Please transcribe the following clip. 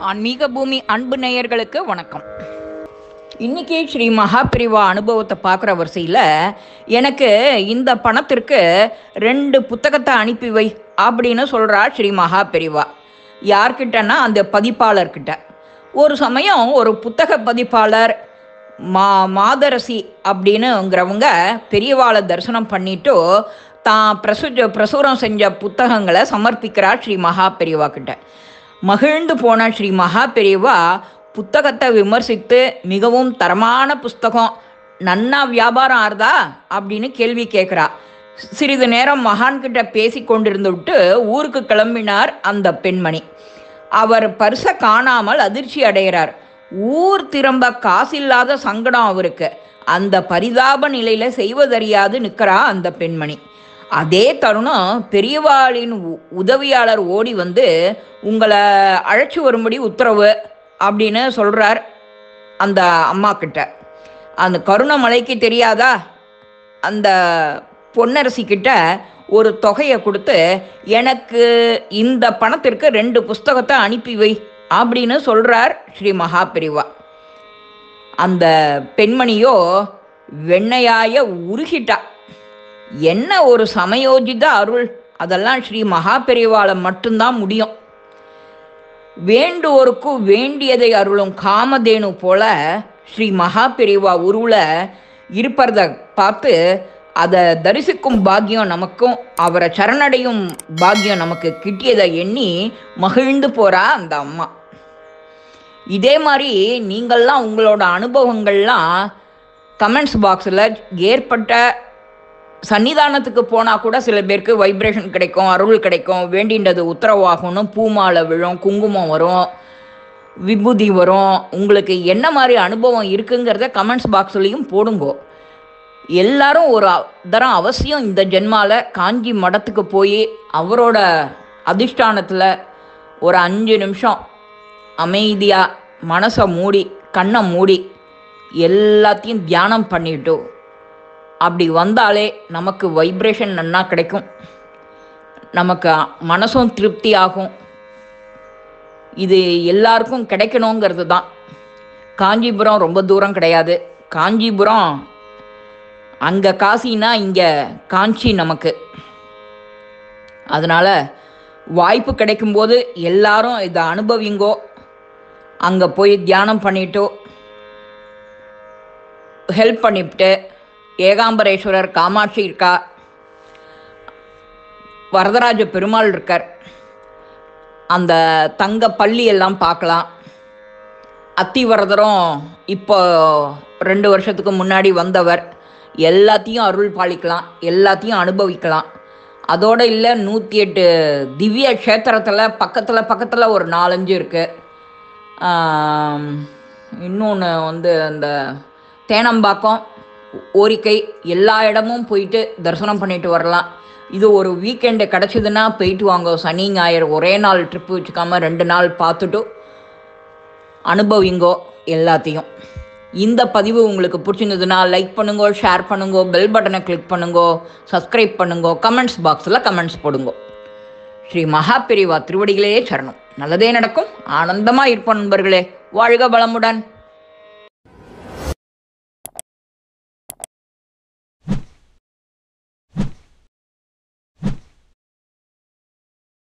ஆன்மீக பூமி அன்பு நேயர்களுக்கு வணக்கம் இன்னைக்கு ஸ்ரீ மகாபிரிவா அனுபவத்தை பார்க்குற வரிசையில் எனக்கு இந்த பணத்திற்கு ரெண்டு புத்தகத்தை அனுப்பி வை அப்படின்னு சொல்கிறா ஸ்ரீ மகாபிரிவா யார்கிட்டன்னா அந்த பதிப்பாளர்கிட்ட ஒரு சமயம் ஒரு புத்தக பதிப்பாளர் மா மாதரசி அப்படின்னுங்கிறவங்க பெரியவாளை தரிசனம் பண்ணிட்டு தான் பிரசுஜ பிரசுரம் செஞ்ச புத்தகங்களை சமர்ப்பிக்கிறார் ஸ்ரீ மகா பெரியவா கிட்ட மகிழ்ந்து போன ஸ்ரீ மகா பெரியவா புத்தகத்தை விமர்சித்து மிகவும் தரமான புஸ்தகம் நன்னா வியாபாரம் ஆறுதா அப்படின்னு கேள்வி கேட்குறா சிறிது நேரம் மகான்கிட்ட பேசி கொண்டிருந்து விட்டு ஊருக்கு கிளம்பினார் அந்த பெண்மணி அவர் பரிசை காணாமல் அதிர்ச்சி அடைகிறார் ஊர் திரும்ப காசில்லாத சங்கடம் அவருக்கு அந்த பரிதாப நிலையில செய்வதறியாது நிற்கிறா அந்த பெண்மணி அதே தருணம் பெரியவாளின் உ- உதவியாளர் ஓடி வந்து உங்களை அழைச்சி வரும்படி உத்தரவு அப்படின்னு சொல்றார் அந்த அம்மா கிட்ட அந்த கருணமலைக்கு தெரியாதா அந்த பொன்னரசி கிட்ட ஒரு தொகையை கொடுத்து எனக்கு இந்த பணத்திற்கு ரெண்டு புஸ்தகத்தை அனுப்பி வை அப்படின்னு சொல்றார் ஸ்ரீ மகாபிரிவா அந்த பெண்மணியோ வெண்ணையாய உருகிட்டா என்ன ஒரு சமயோஜித அருள் அதெல்லாம் ஸ்ரீ மகாபெரிவாள மட்டும்தான் முடியும் வேண்டுவோருக்கு வேண்டியதை அருளும் காமதேனு போல ஸ்ரீ மகாபெரிவா உருவுல இருப்பதை பார்த்து அதை தரிசிக்கும் பாக்கியம் நமக்கும் அவரை சரணடையும் பாக்கியம் நமக்கு கிட்டியதை எண்ணி மகிழ்ந்து போறா அந்த அம்மா இதே மாதிரி நீங்கள்லாம் உங்களோட அனுபவங்கள்லாம் கமெண்ட்ஸ் பாக்ஸில் ஏற்பட்ட சன்னிதானத்துக்கு போனால் கூட சில பேருக்கு வைப்ரேஷன் கிடைக்கும் அருள் கிடைக்கும் வேண்டின்றது உத்தரவாகும்னு பூமாலை விழும் குங்குமம் வரும் விபூதி வரும் உங்களுக்கு என்ன மாதிரி அனுபவம் இருக்குங்கிறத கமெண்ட்ஸ் பாக்ஸ்லேயும் போடுங்கோ எல்லாரும் ஒரு அ- தரம் அவசியம் இந்த ஜென்மால காஞ்சி மடத்துக்கு போய் அவரோட அதிஷ்டானத்தில் ஒரு அஞ்சு நிமிஷம் அமைதியாக மனசை மூடி கண்ணை மூடி எல்லாத்தையும் தியானம் பண்ணிட்டு அப்படி வந்தாலே நமக்கு வைப்ரேஷன் நன்னா கிடைக்கும் நமக்கு அ- மனசும் திருப்தி ஆகும் இது எல்லாருக்கும் கிடைக்கணுங்கிறது தான் காஞ்சிபுரம் ரொம்ப தூரம் கிடையாது காஞ்சிபுரம் அங்கே காசினா இங்கே காஞ்சி நமக்கு அதனால் வாய்ப்பு கிடைக்கும்போது எல்லாரும் இதை அனுபவிங்கோ அங்கே போய் தியானம் பண்ணிட்டோ ஹெல்ப் பண்ணிவிட்டு ஏகாம்பரேஸ்வரர் காமாட்சி இருக்கா வரதராஜ பெருமாள் இருக்கார் அந்த தங்க பள்ளி எல்லாம் பார்க்கலாம் அத்திவரதரும் இப்போ ரெண்டு வருஷத்துக்கு முன்னாடி வந்தவர் எல்லாத்தையும் அருள் பாலிக்கலாம் எல்லாத்தையும் அனுபவிக்கலாம் அதோட இல்லை நூற்றி எட்டு திவ்ய க்ஷேத்திரத்தில் பக்கத்தில் பக்கத்தில் ஒரு நாலஞ்சு இருக்குது இன்னொன்று வந்து அந்த தேனம்பாக்கம் ஓரிக்கை எல்லா இடமும் போயிட்டு தரிசனம் பண்ணிட்டு வரலாம் இது ஒரு வீக்கெண்டு கிடச்சிதுன்னா போயிட்டு வாங்க சனி ஞாயிறு ஒரே நாள் ட்ரிப்பு வச்சுக்காம ரெண்டு நாள் பார்த்துட்டு அனுபவிங்கோ எல்லாத்தையும் இந்த பதிவு உங்களுக்கு பிடிச்சிருந்ததுன்னா லைக் பண்ணுங்கோ ஷேர் பண்ணுங்கோ பெல் பட்டனை கிளிக் பண்ணுங்கோ சப்ஸ்கிரைப் பண்ணுங்கோ கமெண்ட்ஸ் பாக்ஸில் கமெண்ட்ஸ் போடுங்கோ ஸ்ரீ மகாபெரிவா திருவடிகளே சரணம் நல்லதே நடக்கும் ஆனந்தமா இருப்போம் நண்பர்களே வாழ்க வளமுடன்